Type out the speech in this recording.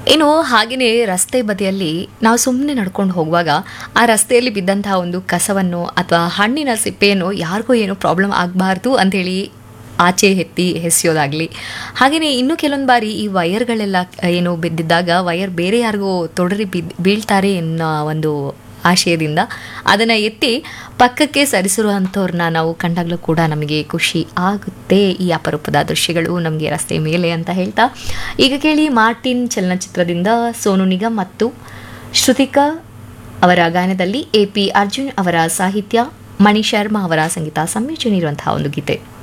ಇನ್ನು ಹಾಗೆಯೇ ರಸ್ತೆ ಬದಿಯಲ್ಲಿ ನಾವು ಸುಮ್ಮನೆ ನಡ್ಕೊಂಡು ಹೋಗುವಾಗ ಆ ರಸ್ತೆಯಲ್ಲಿ ಬಿದ್ದಂತಹ ಒಂದು ಕಸವನ್ನು ಅಥವಾ ಹಣ್ಣಿನ ಸಿಪ್ಪೆಯನ್ನು ಯಾರಿಗೂ ಏನೂ ಪ್ರಾಬ್ಲಮ್ ಆಗಬಾರ್ದು ಅಂಥೇಳಿ ಆಚೆ ಎತ್ತಿ ಎಸೆಯೋದಾಗಲಿ ಹಾಗೆಯೇ ಇನ್ನೂ ಕೆಲವೊಂದು ಬಾರಿ ಈ ವಯರ್ಗಳೆಲ್ಲ ಏನು ಬಿದ್ದಿದ್ದಾಗ ವಯರ್ ಬೇರೆ ಯಾರಿಗೂ ತೊಡರಿ ಬಿದ್ದು ಬೀಳ್ತಾರೆ ಅನ್ನೋ ಒಂದು ಆಶಯದಿಂದ ಅದನ್ನು ಎತ್ತಿ ಪಕ್ಕಕ್ಕೆ ಸರಿಸಿರುವಂಥವ್ರನ್ನ ನಾವು ಕಂಡಾಗಲೂ ಕೂಡ ನಮಗೆ ಖುಷಿ ಆಗುತ್ತೆ ಈ ಅಪರೂಪದ ದೃಶ್ಯಗಳು ನಮಗೆ ರಸ್ತೆ ಮೇಲೆ ಅಂತ ಹೇಳ್ತಾ ಈಗ ಕೇಳಿ ಮಾರ್ಟಿನ್ ಚಲನಚಿತ್ರದಿಂದ ಸೋನು ನಿಗಮ್ ಮತ್ತು ಶ್ರುತಿಕಾ ಅವರ ಗಾಯನದಲ್ಲಿ ಎ ಪಿ ಅರ್ಜುನ್ ಅವರ ಸಾಹಿತ್ಯ ಮಣಿ ಶರ್ಮಾ ಅವರ ಸಂಗೀತ ಸಂಯೋಜನೆ ಇರುವಂತಹ ಒಂದು ಗೀತೆ